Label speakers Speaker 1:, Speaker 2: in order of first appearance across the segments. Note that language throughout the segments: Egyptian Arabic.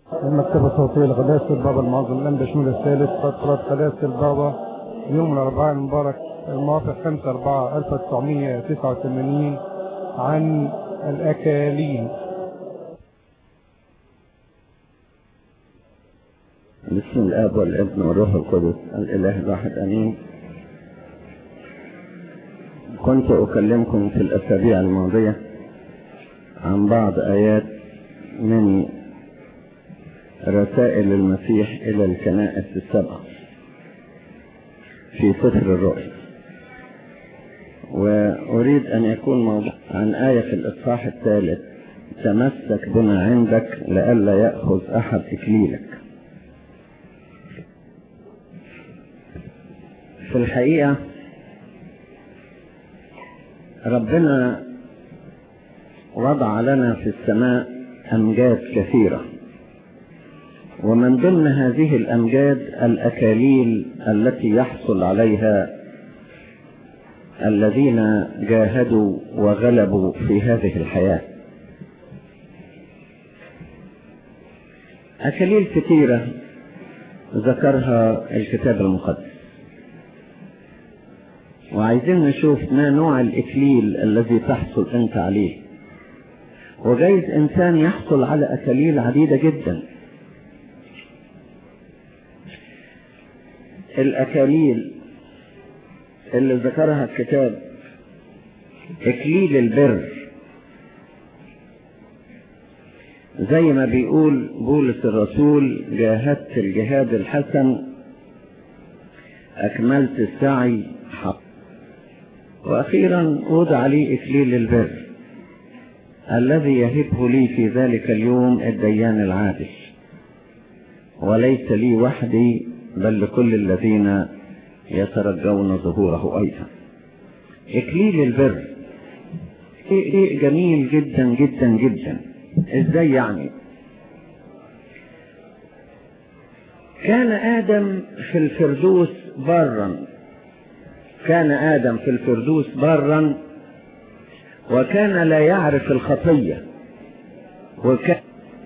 Speaker 1: المكتبة الصوتية لقداسة البابا المعظم الأنبا شمول الثالث فترة قداسة البابا يوم الأربعاء المبارك الموافق 5 4 1989 عن الأكاليل
Speaker 2: بسم الاب والابن والروح القدس الاله الواحد امين كنت اكلمكم في الاسابيع الماضيه عن بعض ايات من رسائل المسيح الى الكنائس السبعه في سفر الرؤيا واريد ان يكون موضوع عن ايه في الاصحاح الثالث تمسك بما عندك لئلا ياخذ احد اكليلك في الحقيقة ربنا وضع لنا في السماء أمجاد كثيرة ومن ضمن هذه الأمجاد الأكاليل التي يحصل عليها الذين جاهدوا وغلبوا في هذه الحياة أكاليل كثيرة ذكرها الكتاب المقدس وعايزين نشوف ما نوع الإكليل الذي تحصل أنت عليه وجايز إنسان يحصل على أكاليل عديدة جدا الأكاليل اللي ذكرها الكتاب إكليل البر زي ما بيقول بولس الرسول جاهدت الجهاد الحسن أكملت السعي حق وأخيرا وضع لي إكليل البر الذي يهبه لي في ذلك اليوم الديان العادل وليس لي وحدي بل لكل الذين يترجون ظهوره أيضا إكليل البر شيء جميل جدا جدا جدا ازاي يعني كان آدم في الفردوس برا كان آدم في الفردوس برا وكان لا يعرف الخطية وكان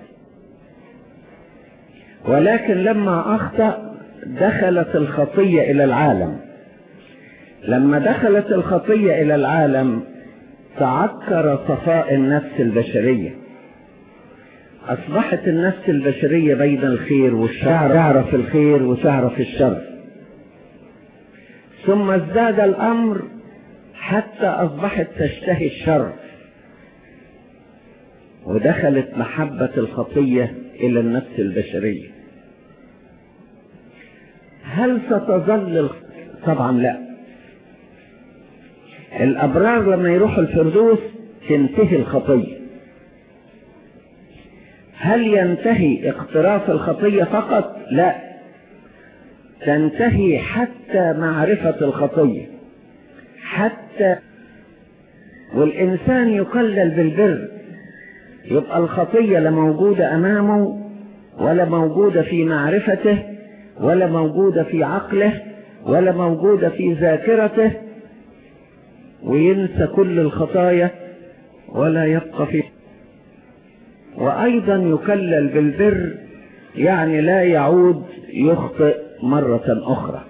Speaker 2: ولكن لما أخطأ دخلت الخطية إلى العالم لما دخلت الخطية إلى العالم تعكر صفاء النفس البشرية أصبحت النفس البشرية بين الخير والشر تعرف الخير وتعرف الشر ثم ازداد الأمر حتى أصبحت تشتهي الشر ودخلت محبة الخطية إلى النفس البشرية هل ستظل طبعا لا الأبرار لما يروحوا الفردوس تنتهي الخطية هل ينتهي اقتراف الخطية فقط لا تنتهي حتى معرفة الخطية حتى والإنسان يقلل بالبر يبقى الخطية لا موجودة أمامه ولا موجودة في معرفته ولا موجودة في عقله ولا موجودة في ذاكرته وينسى كل الخطايا ولا يبقى في وأيضا يكلل بالبر يعني لا يعود يخطئ مرة أخرى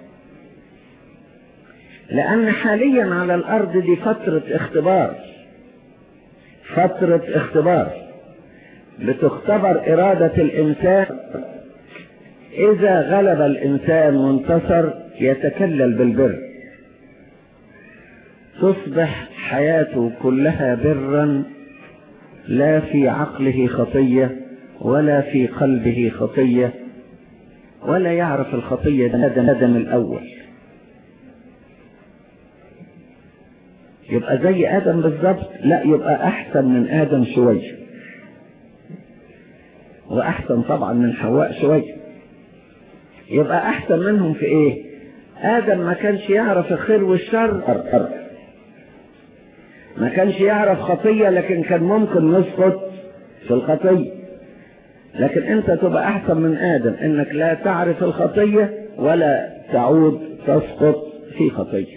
Speaker 2: لأن حاليا على الأرض دي فترة اختبار فترة اختبار لتختبر إرادة الإنسان إذا غلب الإنسان وانتصر يتكلل بالبر تصبح حياته كلها برا لا في عقله خطية ولا في قلبه خطية ولا يعرف الخطية ندم الأول يبقى زي آدم بالظبط لا يبقى أحسن من آدم شوية وأحسن طبعا من حواء شوية يبقى أحسن منهم في إيه آدم ما كانش يعرف الخير والشر ما كانش يعرف خطية لكن كان ممكن يسقط في الخطية لكن انت تبقى احسن من ادم انك لا تعرف الخطية ولا تعود تسقط في خطية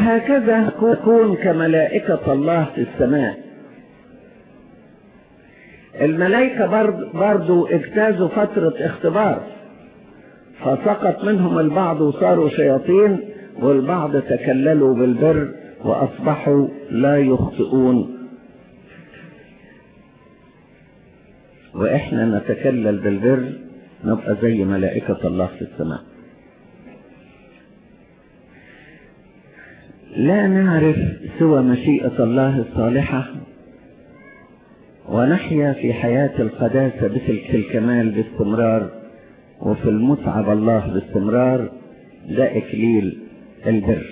Speaker 2: وهكذا تكون كملائكة الله في السماء الملائكة برضو, برضو اجتازوا فترة اختبار فسقط منهم البعض وصاروا شياطين والبعض تكللوا بالبر وأصبحوا لا يخطئون وإحنا نتكلل بالبر نبقى زي ملائكة الله في السماء لا نعرف سوى مشيئة الله الصالحة ونحيا في حياة القداسة بتلك الكمال باستمرار وفي المتعة بالله باستمرار ده إكليل البر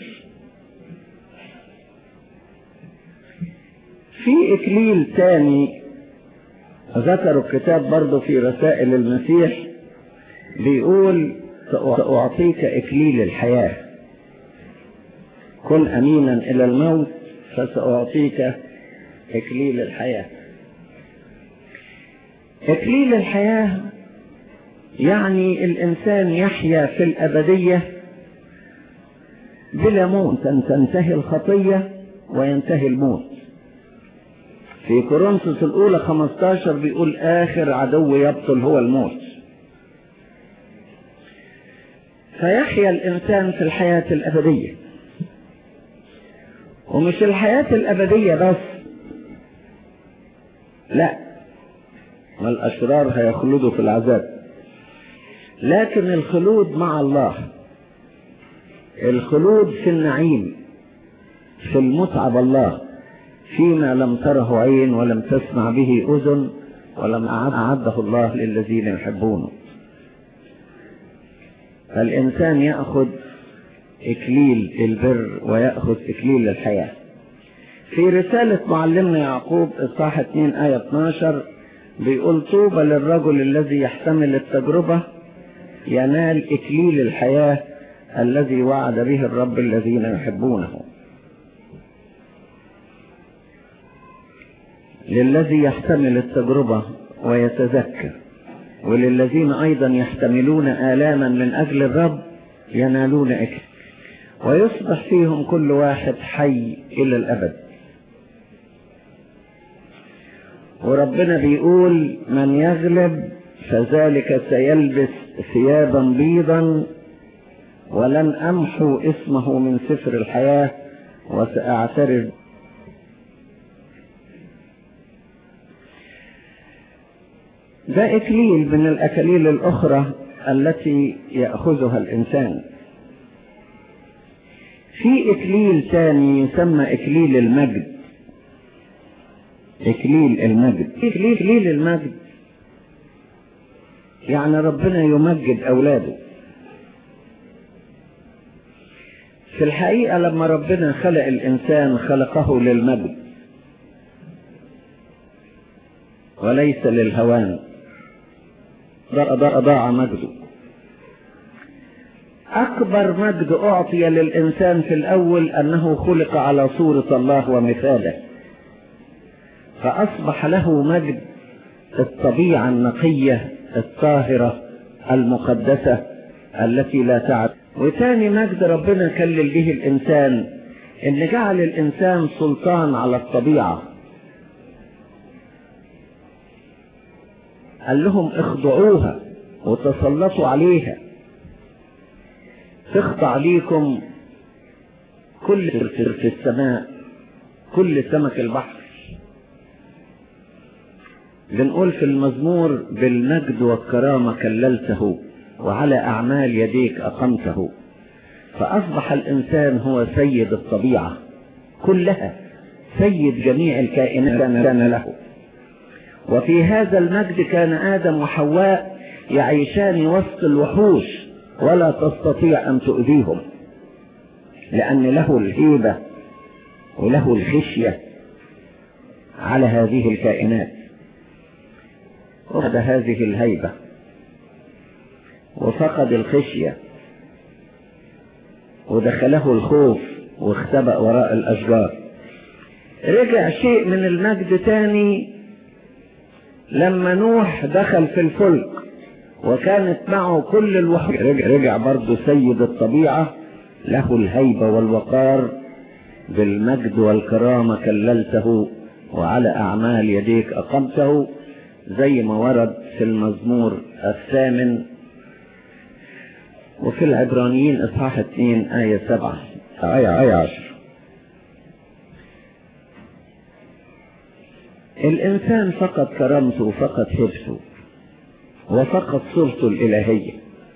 Speaker 2: في إكليل ثاني ذكروا الكتاب برضه في رسائل المسيح بيقول سأعطيك إكليل الحياة كن أمينا إلى الموت فسأعطيك إكليل الحياة إكليل الحياة يعني الإنسان يحيا في الأبدية بلا موت أن تنتهي الخطية وينتهي الموت في كورنثوس الأولى 15 بيقول آخر عدو يبطل هو الموت فيحيا الإنسان في الحياة الأبدية ومش الحياة الأبدية بس لا ما الأشرار هيخلدوا في العذاب لكن الخلود مع الله الخلود في النعيم في المتعة بالله فيما لم تره عين ولم تسمع به أذن ولم أعده الله للذين يحبونه فالإنسان يأخذ إكليل البر ويأخذ إكليل الحياة في رسالة معلمنا يعقوب إصحاح 2 آية 12 بيقول طوبى للرجل الذي يحتمل التجربة ينال إكليل الحياة الذي وعد به الرب الذين يحبونه للذي يحتمل التجربة ويتذكر وللذين أيضا يحتملون آلاما من أجل الرب ينالون إكل ويصبح فيهم كل واحد حي إلى الأبد وربنا بيقول من يغلب فذلك سيلبس ثيابا بيضا ولن أمحو اسمه من سفر الحياة وسأعترف ده إكليل من الأكاليل الأخرى التي يأخذها الإنسان في إكليل ثاني يسمى إكليل المجد إكليل المجد إكليل, إكليل المجد يعني ربنا يمجد أولاده في الحقيقة لما ربنا خلق الإنسان خلقه للمجد وليس للهوان ضاع مجده أكبر مجد أعطي للإنسان في الأول أنه خلق على صورة الله ومثاله فأصبح له مجد الطبيعة النقية الطاهرة المقدسة التي لا تعب وثاني مجد ربنا كلل به الإنسان إن جعل الإنسان سلطان على الطبيعة قال لهم اخضعوها وتسلطوا عليها تخضع ليكم كل في السماء كل سمك البحر بنقول في المزمور بالمجد والكرامة كللته وعلى أعمال يديك أقمته فأصبح الإنسان هو سيد الطبيعة كلها سيد جميع الكائنات كان له وفي هذا المجد كان آدم وحواء يعيشان وسط الوحوش ولا تستطيع أن تؤذيهم لأن له الهيبة وله الخشية على هذه الكائنات وفقد هذه الهيبة وفقد الخشية ودخله الخوف واختبأ وراء الأشجار رجع شيء من المجد تاني لما نوح دخل في الفلك وكانت معه كل الوحي رجع, رجع برضه سيد الطبيعة له الهيبة والوقار بالمجد والكرامة كللته وعلى أعمال يديك أقمته زي ما ورد في المزمور الثامن وفي العبرانيين اصحاح 2 آية 7 آية آية 10 الإنسان فقد كرامته وفقد حبسه وفقد صورته الإلهية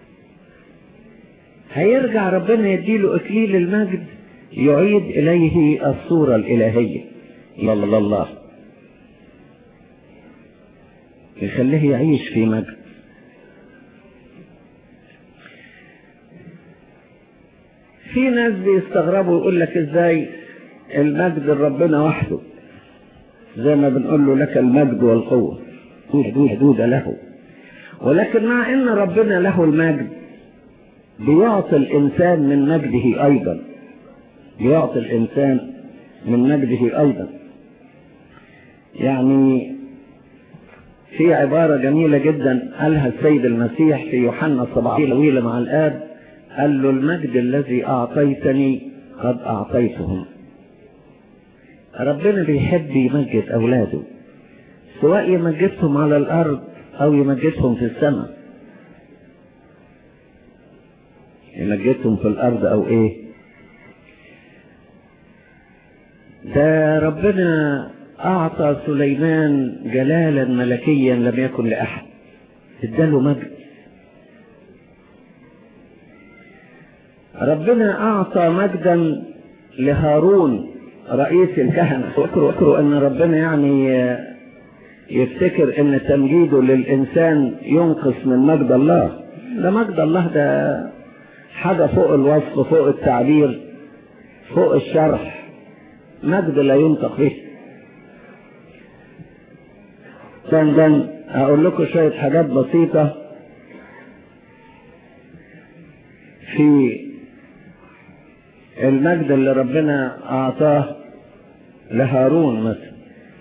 Speaker 2: هيرجع ربنا يديله إكليل المجد يعيد إليه الصورة الإلهية الله الله يخليه يعيش في مجد في ناس بيستغربوا يقول لك ازاي المجد لربنا وحده زي ما بنقول له لك المجد والقوة حدود حدود له ولكن مع ان ربنا له المجد بيعطي الانسان من مجده ايضا بيعطي الانسان من مجده ايضا يعني في عبارة جميلة جدا قالها السيد المسيح في يوحنا 17 طويلة مع الآب قال له المجد الذي أعطيتني قد أعطيتهم ربنا بيحب يمجد أولاده سواء يمجدهم على الأرض أو يمجدهم في السماء يمجدهم في الأرض أو إيه ده ربنا أعطى سليمان جلالا ملكيا لم يكن لأحد اداله مجد ربنا أعطى مجدا لهارون رئيس الكهنة اذكروا اذكروا أن ربنا يعني يفتكر أن تمجيده للإنسان ينقص من مجد الله ده مجد الله ده حاجة فوق الوصف فوق التعبير فوق الشرح مجد لا ينطق به كان أقول لكم شوية حاجات بسيطة في المجد اللي ربنا أعطاه لهارون مثلا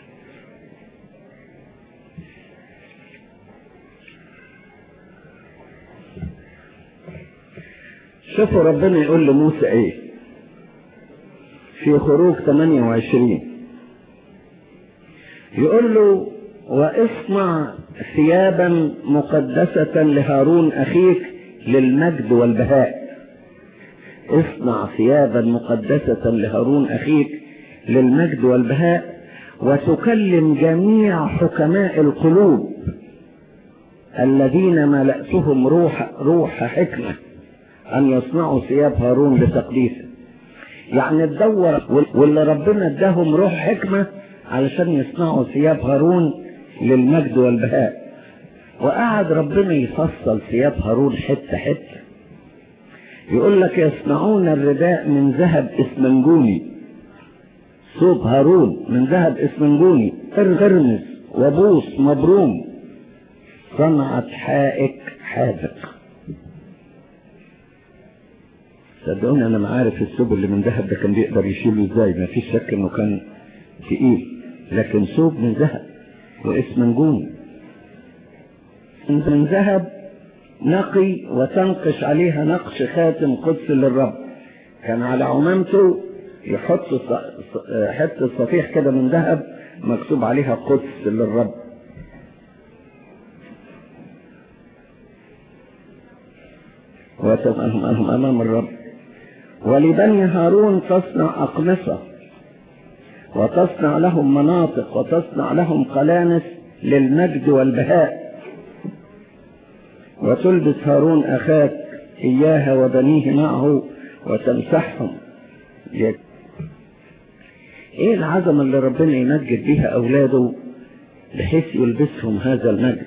Speaker 2: شوفوا ربنا يقول لموسى ايه في خروج 28 يقول له واصنع ثيابا مقدسة لهارون أخيك للمجد والبهاء اصنع ثيابا مقدسة لهارون أخيك للمجد والبهاء وتكلم جميع حكماء القلوب الذين ملأتهم روح روح حكمة أن يصنعوا ثياب هارون لتقديسه يعني تدور واللي ربنا اداهم روح حكمة علشان يصنعوا ثياب هارون للمجد والبهاء وقعد ربنا يفصل ثياب هارون حتة حتة يقول لك يصنعون الرداء من ذهب اسمنجوني صوب هارون من ذهب اسمنجوني قرمز وبوس مبروم صنعت حائك حاذق صدقوني انا ما عارف الثوب اللي من ذهب ده كان بيقدر يشيله ازاي ما فيش شك انه كان تقيل لكن ثوب من ذهب واسمنجوني من ذهب نقي وتنقش عليها نقش خاتم قدس للرب كان على عمامته يحط حتة صفيح كده من ذهب مكتوب عليها قدس للرب وتبقهم أنهم أمام الرب ولبني هارون تصنع أقمصة وتصنع لهم مناطق وتصنع لهم قلانس للمجد والبهاء وتلبس هارون أخاك إياها وبنيه معه وتمسحهم ايه العظمة اللي ربنا يمجد بها اولاده بحيث يلبسهم هذا المجد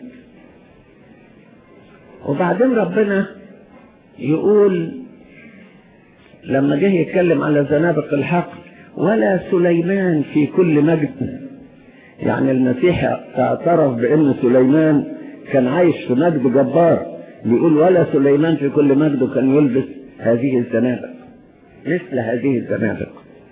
Speaker 2: وبعدين ربنا يقول لما جه يتكلم على زنابق الحق ولا سليمان في كل مجد يعني المسيح اعترف بان سليمان كان عايش في مجد جبار بيقول ولا سليمان في كل مجد كان يلبس هذه الزنابق مثل هذه الزنابق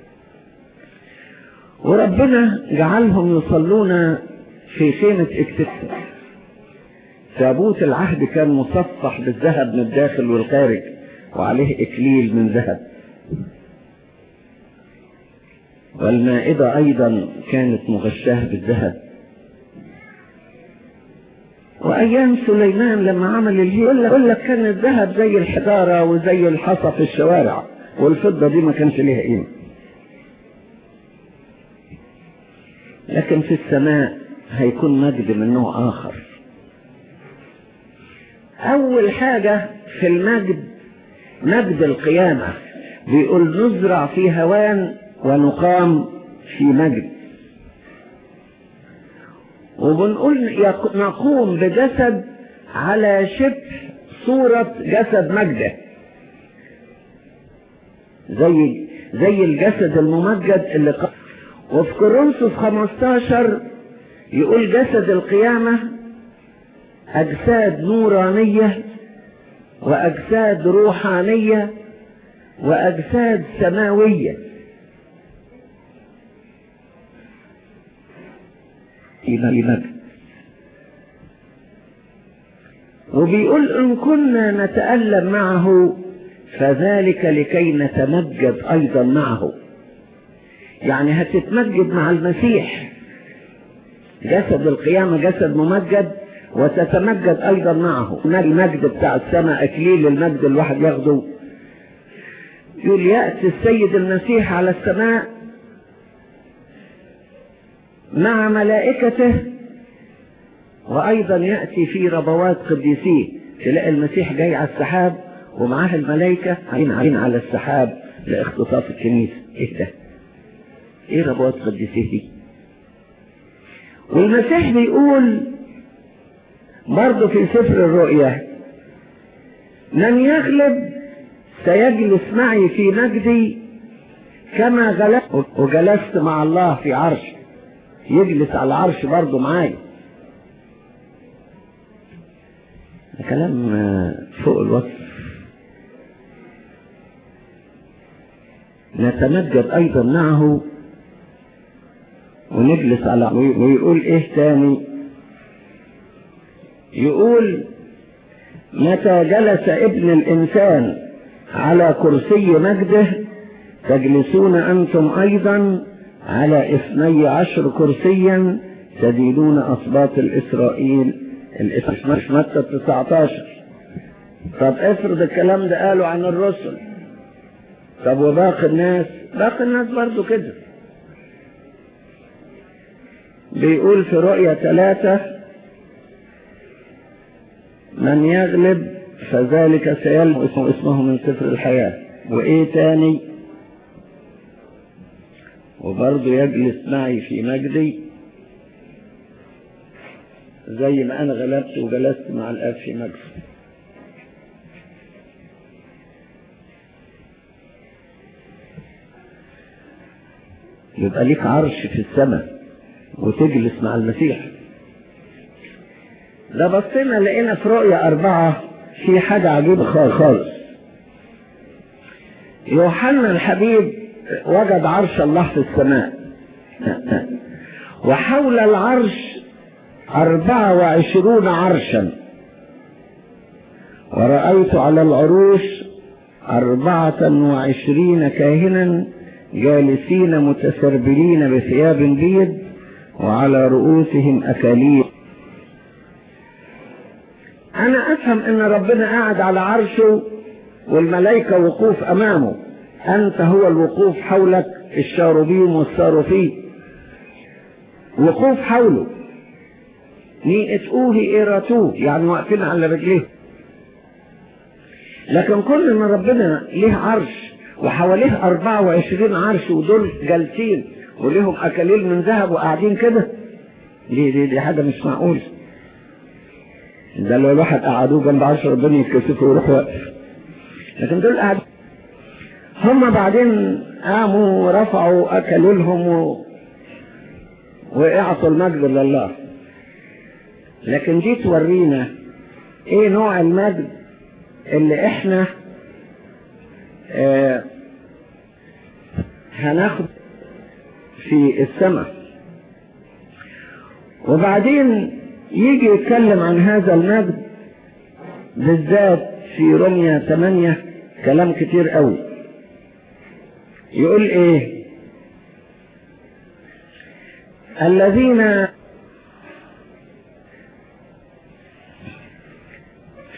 Speaker 2: وربنا جعلهم يصلون في خيمة اكتفاء تابوت العهد كان مصفح بالذهب من الداخل والخارج وعليه اكليل من ذهب والمائدة ايضا كانت مغشاة بالذهب وايام سليمان لما عمل الهي يقول لك كان الذهب زي الحجاره وزي الحصى في الشوارع والفضه دي ما كانش ليها قيمه لكن في السماء هيكون مجد من نوع اخر اول حاجه في المجد مجد القيامه بيقول نزرع في هوان ونقام في مجد وبنقول نقوم بجسد على شبه صورة جسد مجده زي زي الجسد الممجد اللي ق... وفي كورنثوس 15 يقول جسد القيامة أجساد نورانية وأجساد روحانية وأجساد سماوية في مجد وبيقول إن كنا نتألم معه فذلك لكي نتمجد أيضا معه يعني هتتمجد مع المسيح جسد القيامة جسد ممجد وتتمجد أيضا معه المجد بتاع السماء أكليل المجد الواحد ياخده يقول يأتي السيد المسيح على السماء مع ملائكته وأيضا يأتي في ربوات قديسيه تلاقي المسيح جاي على السحاب ومعاه الملائكة عين على السحاب لاختطاف الكنيسة ايه ده ايه ربوات قديسيه دي والمسيح بيقول برضه في سفر الرؤيا من يغلب سيجلس معي في مجدي كما غلبت وجلست مع الله في عرش يجلس على العرش برضه معايا كلام فوق الوصف نتمجد ايضا معه ونجلس على ويقول ايه تاني يقول متى جلس ابن الانسان على كرسي مجده تجلسون انتم ايضا على اثني عشر كرسيا تدينون اسباط الاسرائيل الاسم متى 19 طب افرض الكلام ده قالوا عن الرسل طب وباقي الناس باقي الناس برضو كده بيقول في رؤية ثلاثة من يغلب فذلك سيلم اسمه, اسمه من سفر الحياة وايه تاني وبرضه يجلس معي في مجدي زي ما انا غلبت وجلست مع الاب في مجد يبقى ليك عرش في السماء وتجلس مع المسيح ده بصينا لقينا في رؤية أربعة في حاجة عجيبة خالص يوحنا الحبيب وجد عرش الله في السماء وحول العرش أربعة وعشرون عرشا ورأيت على العروش أربعة وعشرين كاهنا جالسين متسربلين بثياب بيض وعلى رؤوسهم أكاليل أنا أفهم أن ربنا قاعد على عرشه والملائكة وقوف أمامه أنت هو الوقوف حولك الشاروبيم والصاروفين وقوف حوله نيئة أوهي إيراتوه يعني واقفين على رجليه لكن كل ما ربنا ليه عرش وحواليه 24 عرش ودول جالسين وليهم أكاليل من ذهب وقاعدين كده دي, دي, دي حاجة مش معقولة ده لو الواحد قعدوه جنب عرش ربنا يتكسفوا ويروح واقف لكن دول قاعدين هم بعدين قاموا ورفعوا أكاليلهم و... وإعطوا المجد لله لكن دي تورينا ايه نوع المجد اللي احنا آه هناخد في السماء وبعدين يجي يتكلم عن هذا المجد بالذات في رمية 8 كلام كتير قوي يقول ايه الذين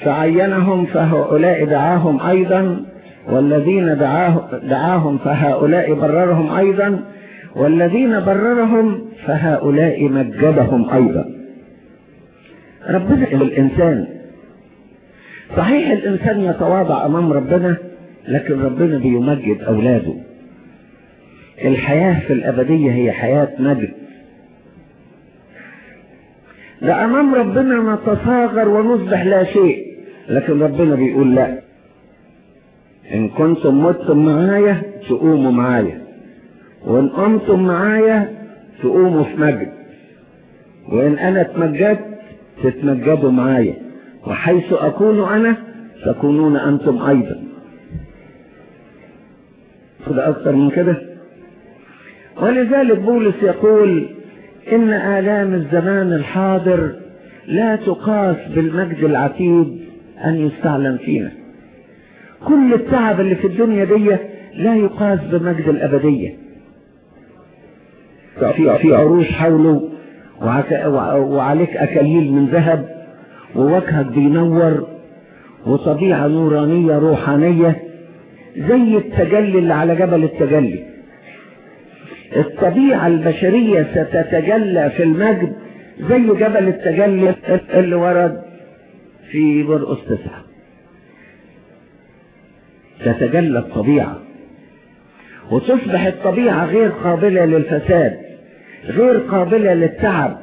Speaker 2: فعينهم فهؤلاء دعاهم أيضا والذين دعاه دعاهم فهؤلاء بررهم أيضا والذين بررهم فهؤلاء مجدهم أيضا ربنا الإنسان صحيح الإنسان يتواضع أمام ربنا لكن ربنا بيمجد أولاده الحياة في الأبدية هي حياة مجد ده أمام ربنا نتصاغر ونصبح لا شيء لكن ربنا بيقول لا إن كنتم متم معايا تقوموا معايا وإن قمتم معايا تقوموا في مجد وإن أنا اتمجدت تتمجدوا معايا وحيث أكون أنا تكونون أنتم أيضا كده أكثر من كده ولذلك بولس يقول إن آلام الزمان الحاضر لا تقاس بالمجد العتيد أن يستعلن فينا كل التعب اللي في الدنيا دي لا يقاس بمجد الأبدية في في عروش حوله وعليك أكاليل من ذهب ووجهك بينور وطبيعة نورانية روحانية زي التجلي اللي على جبل التجلي الطبيعة البشرية ستتجلى في المجد زي جبل التجلي اللي ورد في برقس تسعة تتجلى الطبيعة وتصبح الطبيعة غير قابلة للفساد غير قابلة للتعب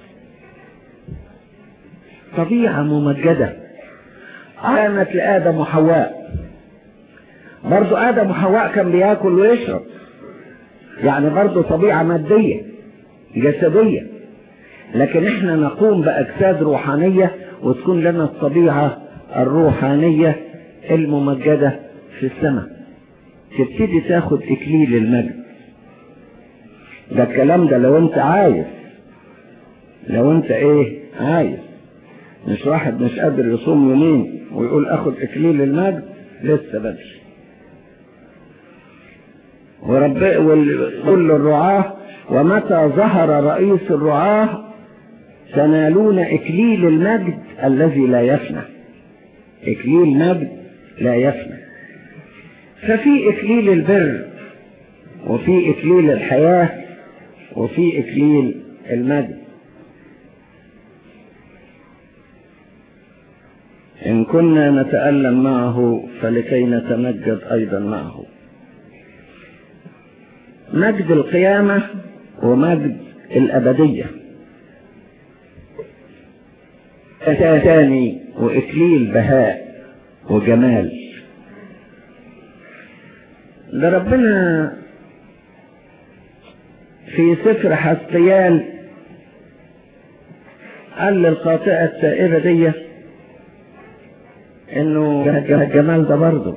Speaker 2: طبيعة ممجدة كانت لآدم وحواء برضو آدم وحواء كان بياكل ويشرب يعني برضو طبيعة مادية جسدية لكن احنا نقوم بأجساد روحانية وتكون لنا الطبيعة الروحانية الممجدة في السماء تبتدي تاخد اكليل المجد ده الكلام ده لو انت عايز لو انت ايه عايز مش واحد مش قادر يصوم يومين ويقول اخد اكليل المجد لسه بدري ورب كل الرعاة ومتى ظهر رئيس الرعاة تنالون اكليل المجد الذي لا يفنى اكليل مجد لا يفنى ففي اكليل البر وفي اكليل الحياة وفي اكليل المجد إن كنا نتألم معه فلكي نتمجد أيضا معه مجد القيامة ومجد الأبدية ثاني وإكليل بهاء وجمال ده ربنا في سفر حسقيال قال للخاطئة التائبة دي انه الجمال ده برضه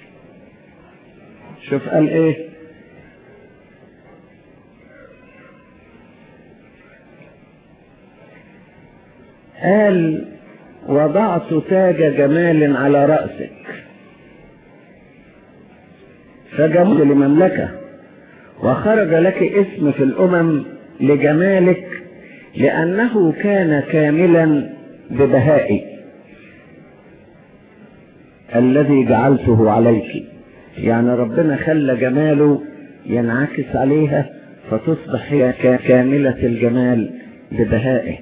Speaker 2: شوف قال ايه قال وضعت تاج جمال على رأسك فجمال لمملكة وخرج لك اسم في الأمم لجمالك لأنه كان كاملا ببهائي الذي جعلته عليك يعني ربنا خلى جماله ينعكس عليها فتصبح هي كاملة الجمال ببهائه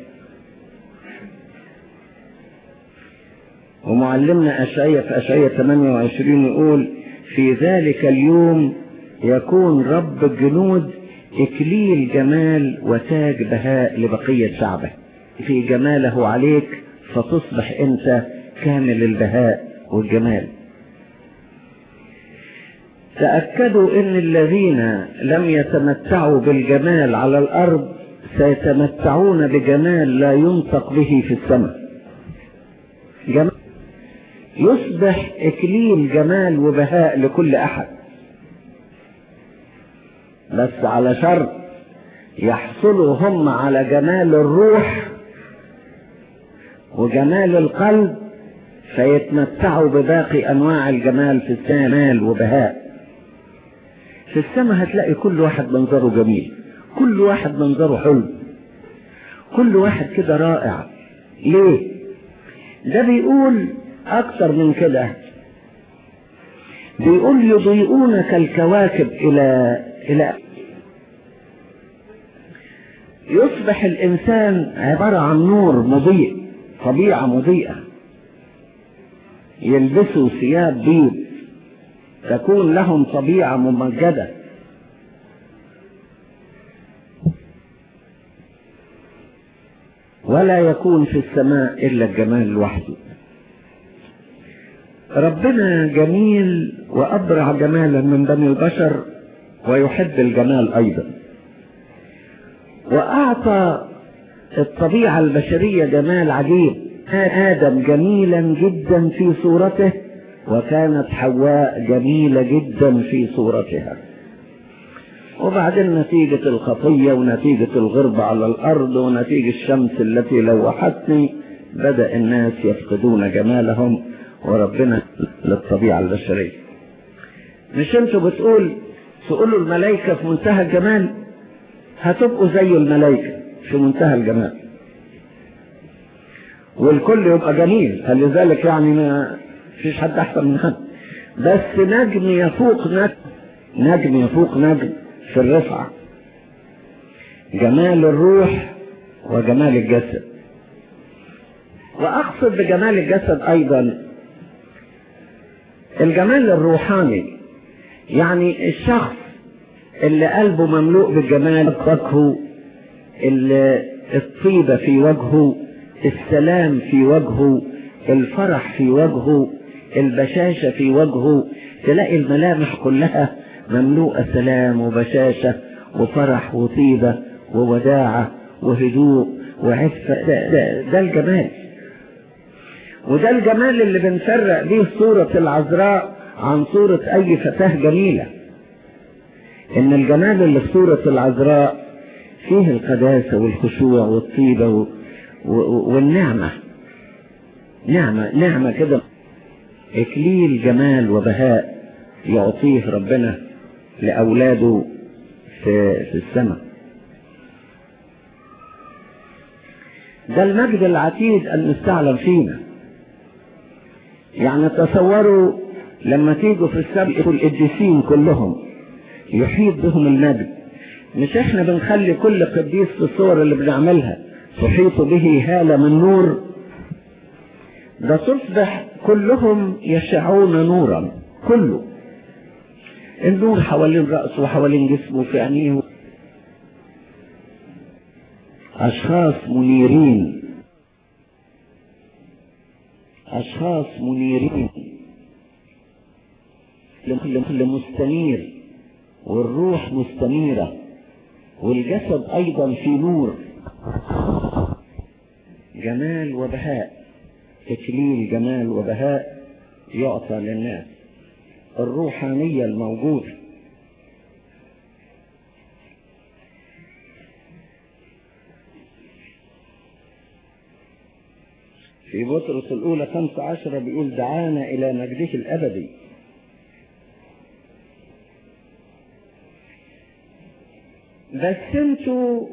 Speaker 2: ومعلمنا أشعية في أشعية 28 يقول في ذلك اليوم يكون رب الجنود إكليل جمال وتاج بهاء لبقية شعبه في جماله عليك فتصبح أنت كامل البهاء والجمال تأكدوا ان الذين لم يتمتعوا بالجمال على الارض سيتمتعون بجمال لا ينطق به في السماء جمال يصبح اكليل جمال وبهاء لكل احد بس على شرط يحصلوا هم على جمال الروح وجمال القلب فيتمتعوا بباقي انواع الجمال في السماء وبهاء في السماء هتلاقي كل واحد منظره جميل كل واحد منظره حلو كل واحد كده رائع ليه ده بيقول أكثر من كده بيقول يضيئون كالكواكب إلى إلى يصبح الإنسان عبارة عن نور مضيء طبيعة مضيئة يلبسوا ثياب بيض تكون لهم طبيعة ممجدة ولا يكون في السماء إلا الجمال لوحده ربنا جميل وأبرع جمالا من بني البشر ويحب الجمال أيضا وأعطى الطبيعة البشرية جمال عجيب آدم جميلا جدا في صورته وكانت حواء جميلة جدا في صورتها وبعدين نتيجة الخطية ونتيجة الغربة على الأرض ونتيجة الشمس التي لوحتني بدأ الناس يفقدون جمالهم وربنا للطبيعة البشرية مش انتوا بتقول تقولوا الملائكة في منتهى الجمال هتبقوا زي الملائكة في منتهى الجمال والكل يبقى جميل فلذلك يعني ما فيش حد احسن من حد بس نجم يفوق نجم نجم يفوق نجم في الرفعة جمال الروح وجمال الجسد واقصد بجمال الجسد ايضا الجمال الروحاني يعني الشخص اللي قلبه مملوء بالجمال وجهه الطيبة في وجهه السلام في وجهه الفرح في وجهه البشاشة في وجهه تلاقي الملامح كلها مملوءة سلام وبشاشة وفرح وطيبة ووداعة وهدوء وعفة ده, ده, ده الجمال وده الجمال اللي بنفرق بيه صورة العذراء عن صورة أي فتاة جميلة إن الجمال اللي في صورة العذراء فيه القداسة والخشوع والطيبة و... و... والنعمة نعمة نعمة كده إكليل جمال وبهاء يعطيه ربنا لأولاده في, في السماء ده المجد العتيد المستعلم فينا يعني تصوروا لما تيجوا في السبق القديسين كلهم يحيط بهم المجد مش احنا بنخلي كل قديس في الصور اللي بنعملها تحيط به هالة من نور ده تصبح كلهم يشعون نورا كله النور حوالين رأسه وحوالين جسمه في عينيه أشخاص منيرين أشخاص منيرين لكل مستنير والروح مستنيرة والجسد أيضا في نور جمال وبهاء تكليل جمال وبهاء يعطى للناس الروحانية الموجودة في بطرس الأولى خمسة عشرة بيقول دعانا إلى مجده الأبدي بس انتوا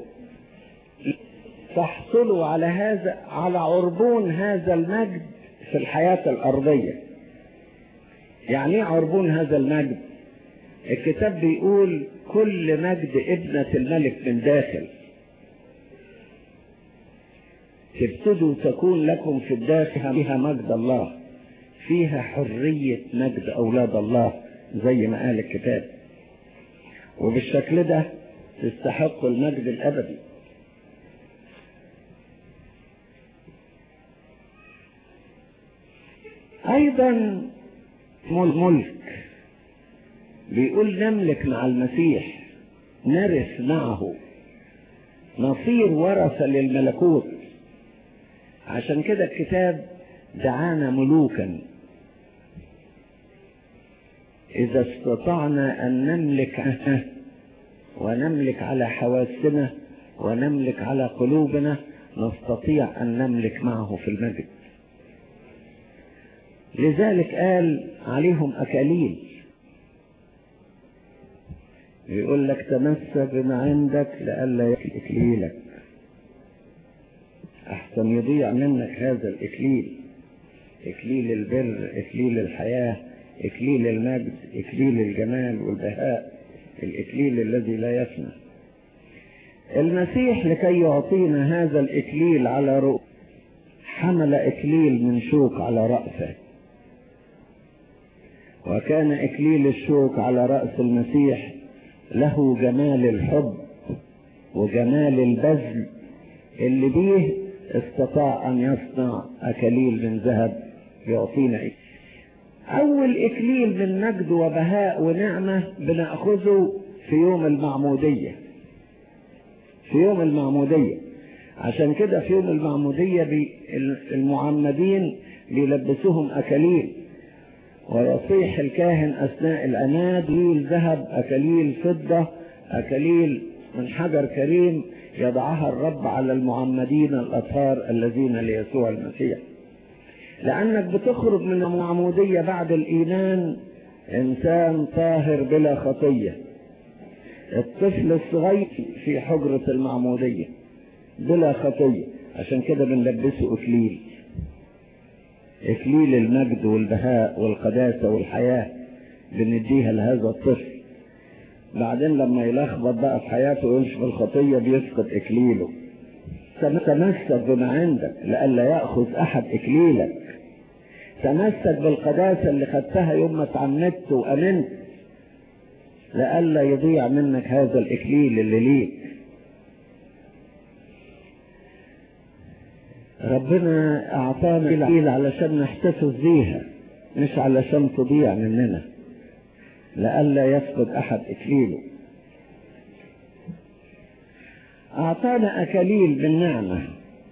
Speaker 2: تحصلوا على هذا على عربون هذا المجد في الحياة الأرضية يعني ايه عربون هذا المجد الكتاب بيقول كل مجد ابنة الملك من داخل تبتدوا تكون لكم في الداخل فيها مجد الله فيها حرية مجد أولاد الله زي ما قال الكتاب وبالشكل ده تستحق المجد الأبدي أيضا ملك بيقول نملك مع المسيح نرث معه نصير ورثة للملكوت عشان كده الكتاب دعانا ملوكا إذا استطعنا أن نملك ونملك على حواسنا ونملك على قلوبنا نستطيع أن نملك معه في المجد لذلك قال عليهم أكاليل يقول لك تمسك بما عندك لئلا يكل إكليلك أحسن يضيع منك هذا الإكليل إكليل البر إكليل الحياة إكليل المجد إكليل الجمال والبهاء الإكليل الذي لا يفنى المسيح لكي يعطينا هذا الإكليل على رؤ حمل إكليل من شوك على رأسه وكان إكليل الشوك على رأس المسيح له جمال الحب وجمال البذل اللي بيه استطاع أن يصنع أكليل من ذهب يعطينا إكليل. أول إكليل من مجد وبهاء ونعمة بنأخذه في يوم المعمودية في يوم المعمودية عشان كده في يوم المعمودية بي المعمدين بيلبسوهم أكاليل ويصيح الكاهن أثناء الأناديل ذهب أكاليل فضة أكاليل من حجر كريم يضعها الرب على المعمدين الأطهار الذين ليسوع المسيح لأنك بتخرج من المعمودية بعد الإيمان إنسان طاهر بلا خطية الطفل الصغير في حجرة المعمودية بلا خطية عشان كده بنلبسه إكليل إكليل المجد والبهاء والقداسة والحياة بنديها لهذا الطفل بعدين لما يلخبط بقى في حياته ويمشي في الخطية بيفقد إكليله تمسك بما عندك لئلا يأخذ أحد إكليلك تمسك بالقداسة اللي خدتها يوم ما اتعمدت وأمنت لئلا يضيع منك هذا الإكليل اللي ليك ربنا أعطانا الإكليل علشان نحتفظ بيها مش علشان تضيع مننا لئلا يفقد أحد إكليله أعطانا أكاليل بالنعمة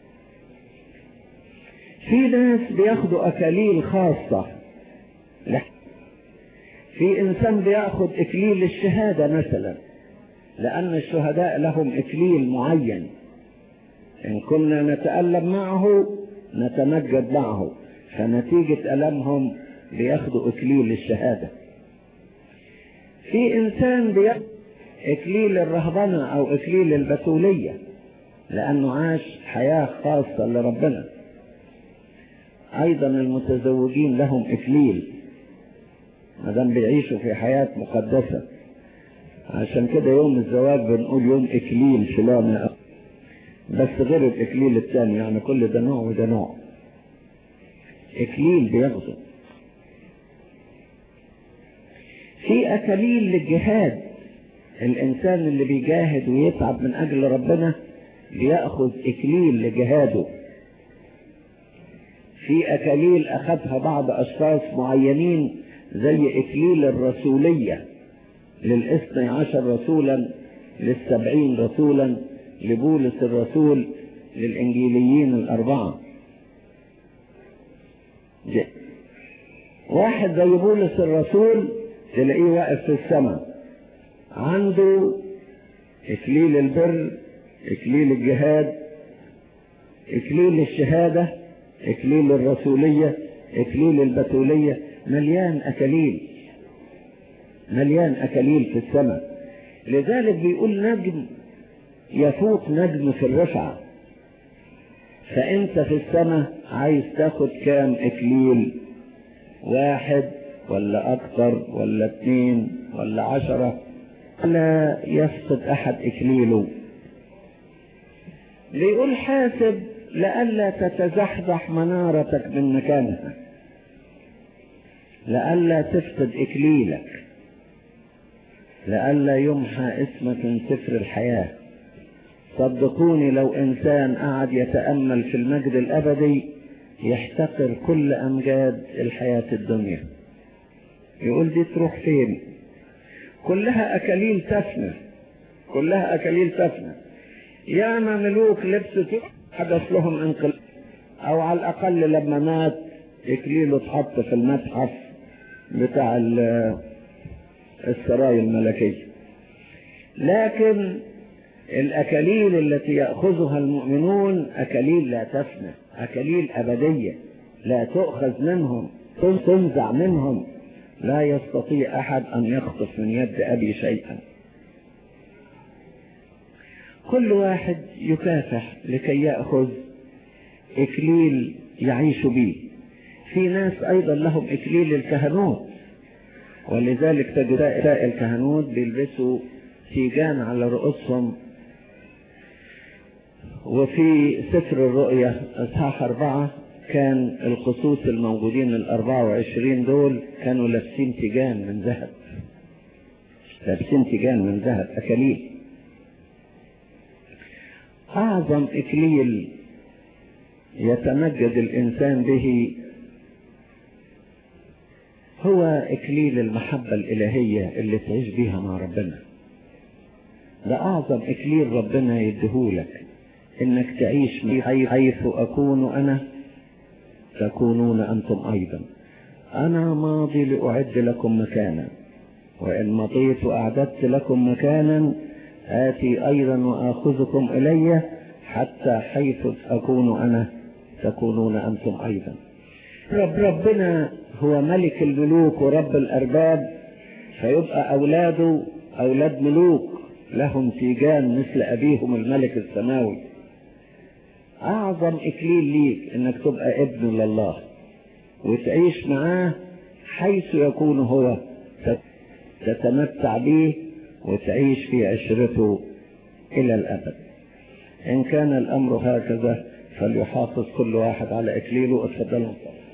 Speaker 2: في ناس بياخدوا أكاليل خاصة لا في إنسان بياخد إكليل الشهادة مثلا لأن الشهداء لهم إكليل معين إن كنا نتألم معه نتمجد معه فنتيجة ألمهم بياخدوا إكليل الشهادة في إنسان بياخد إكليل الرهبنة أو إكليل البتولية لأنه عاش حياة خاصة لربنا أيضا المتزوجين لهم إكليل ما دام بيعيشوا في حياة مقدسة عشان كده يوم الزواج بنقول يوم إكليل فلان بس غير الإكليل الثاني يعني كل ده نوع وده نوع إكليل بياخده في أكاليل للجهاد الإنسان اللي بيجاهد ويتعب من أجل ربنا بيأخذ إكليل لجهاده في أكاليل أخذها بعض أشخاص معينين زي إكليل الرسولية للإثني عشر رسولا للسبعين رسولا لبولس الرسول للإنجيليين الأربعة جي. واحد زي بولس الرسول تلاقيه واقف في السماء عنده إكليل البر إكليل الجهاد إكليل الشهادة إكليل الرسولية إكليل البتولية مليان أكاليل مليان أكاليل في السماء لذلك بيقول نجم يفوق نجم في الرفعة فأنت في السماء عايز تاخد كام إكليل واحد ولا أكثر ولا اثنين ولا عشرة لا يفقد أحد إكليله بيقول حاسب لئلا تتزحزح منارتك من مكانها لئلا تفقد إكليلك لئلا يمحى اسمك من سفر الحياة صدقوني لو إنسان قعد يتأمل في المجد الأبدي يحتقر كل أمجاد الحياة الدنيا يقول دي تروح فين كلها أكاليل تفنى كلها أكاليل تفنى ياما ملوك لبسوا حدث لهم انقلاب أو على الأقل لما مات إكليله اتحط في المتحف بتاع السرايا الملكية لكن الأكاليل التي يأخذها المؤمنون أكاليل لا تفنى أكاليل أبدية لا تؤخذ منهم تنزع منهم لا يستطيع أحد أن يخطف من يد أبي شيئا كل واحد يكافح لكي يأخذ إكليل يعيش به في ناس أيضا لهم إكليل الكهنوت ولذلك تجد الكهنوت بيلبسوا تيجان على رؤوسهم وفي سفر الرؤيا اصحاح أربعة كان القصوص الموجودين الأربعة وعشرين دول كانوا لابسين تيجان من ذهب لابسين تيجان من ذهب أكاليل أعظم إكليل يتمجد الإنسان به هو إكليل المحبة الإلهية اللي تعيش بيها مع ربنا ده أعظم إكليل ربنا يديهولك إنك تعيش حيث أكون أنا تكونون أنتم أيضا أنا ماضي لأعد لكم مكانا وإن مضيت وأعددت لكم مكانا آتي أيضا وآخذكم إلي حتى حيث أكون أنا تكونون أنتم أيضا رب ربنا هو ملك الملوك ورب الأرباب فيبقى أولاده أولاد ملوك لهم تيجان مثل أبيهم الملك السماوي أعظم إكليل ليك إنك تبقى ابن لله وتعيش معاه حيث يكون هو تتمتع به وتعيش في عشرته إلى الأبد إن كان الأمر هكذا فليحافظ كل واحد على إكليله اتفضلوا